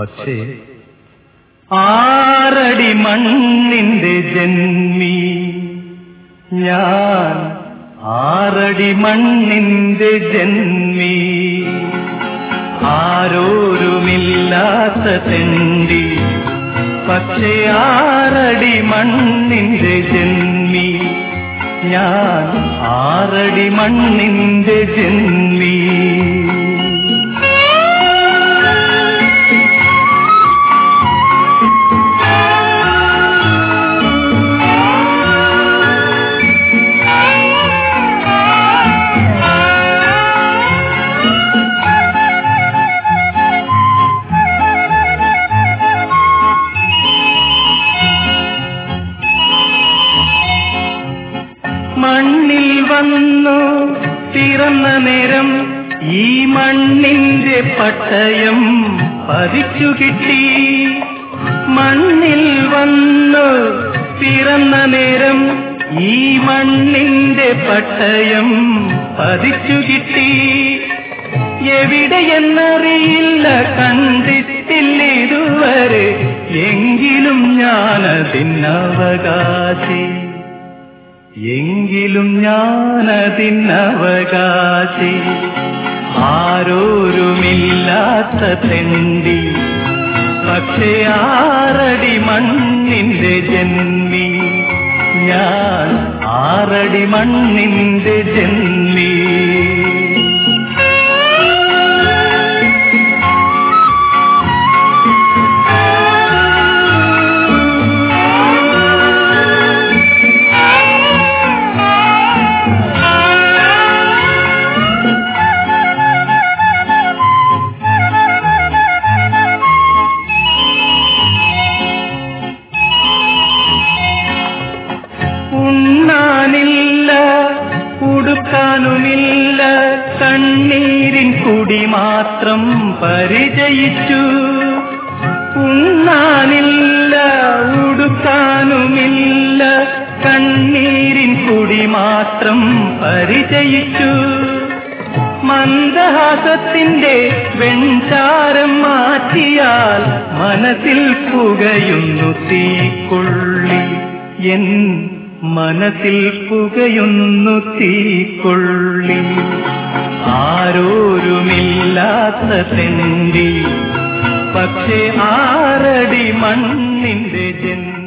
പക്ഷേ ആറടി മണ്ണിന്റെ ജന്മി ഞാൻ ആറടി മണ്ണിന്റെ ജന്മി ആരോരുമില്ലാത്ത തെണ്ടി പക്ഷേ ആറടി മണ്ണിന്റെ ജന്മി ഞാൻ ആറടി മണ്ണിന്റെ ജന്മി മണ്ണിൽ വന്നു പിറന്ന നേരം ഈ മണ്ണിന്റെ പട്ടയം പതിച്ചു കിട്ടി മണ്ണിൽ വന്നു പിറന്ന നേരം ഈ മണ്ണിന്റെ പട്ടയം പതിച്ചു കിട്ടി എവിടെയെന്നറിയില്ല കണ്ടിട്ടില്ല ഇതുവരെ എങ്കിലും ഞാനതിനവകാശി എങ്കിലും ഞാനതിനവകാശി ആരോരുമില്ലാത്ത തെണ്ടി പക്ഷേ ആറടി മണ്ണിന്റെ ജന്മി ഞാൻ ആറടി മണ്ണിന്റെ ജന്മി ഉണ്ണാനില്ല ഉടുക്കാനുമില്ല കണ്ണീരിൻ കുടി മാത്രം പരിചയിച്ചു ഉണ്ണാനില്ല ഉടുക്കാനുമില്ല കണ്ണീരിൻ കുടി മാത്രം പരിചയിച്ചു മന്ദഹാസത്തിന്റെ വെൺചാരം മാറ്റിയാൽ മനസ്സിൽ പുകയുന്നു തീക്കൊള്ളി എൻ മനസ്സിൽ പുകയുന്നു തീക്കൊള്ളി ആരോരുമില്ലാത്ത തെണ്ടി പക്ഷേ ആറടി മണ്ണിന്റെ ജന്മ